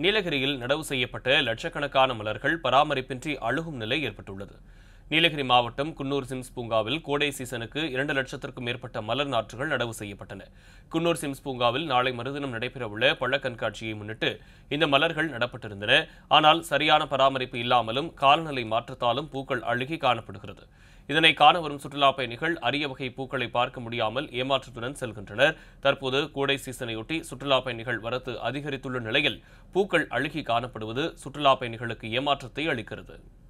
நீலகிரியில் நடவு செய்யப்பட்ட லட்சக்கணக்கான மலர்கள் பராமரிப்பின்றி அழுகும் நிலை ஏற்பட்டுள்ளது நீலகிரி மாவட்டம் குன்னூர் சிம்ஸ் பூங்காவில் கோடை சீசனுக்கு இரண்டு லட்சத்திற்கும் மேற்பட்ட மலர் நாற்றுகள் நடவு செய்யப்பட்டன குன்னூர் சிம்ஸ் பூங்காவில் நாளை மறுதினம் நடைபெறவுள்ள பழ கண்காட்சியை முன்னிட்டு இந்த மலர்கள் நடப்பட்டிருந்தன ஆனால் சரியான பராமரிப்பு இல்லாமலும் காலநிலை மாற்றத்தாலும் பூக்கள் அழுகி காணப்படுகிறது இதனை காண வரும் சுற்றுலா பயணிகள் அரிய வகை பூக்களை பார்க்க முடியாமல் ஏமாற்றத்துடன் செல்கின்றனர் தற்போது கோடை சீசனையொட்டி சுற்றுலா பயணிகள் வரத்து அதிகரித்துள்ள நிலையில் பூக்கள் அழுகி காணப்படுவது சுற்றுலா பயணிகளுக்கு ஏமாற்றத்தை அளிக்கிறது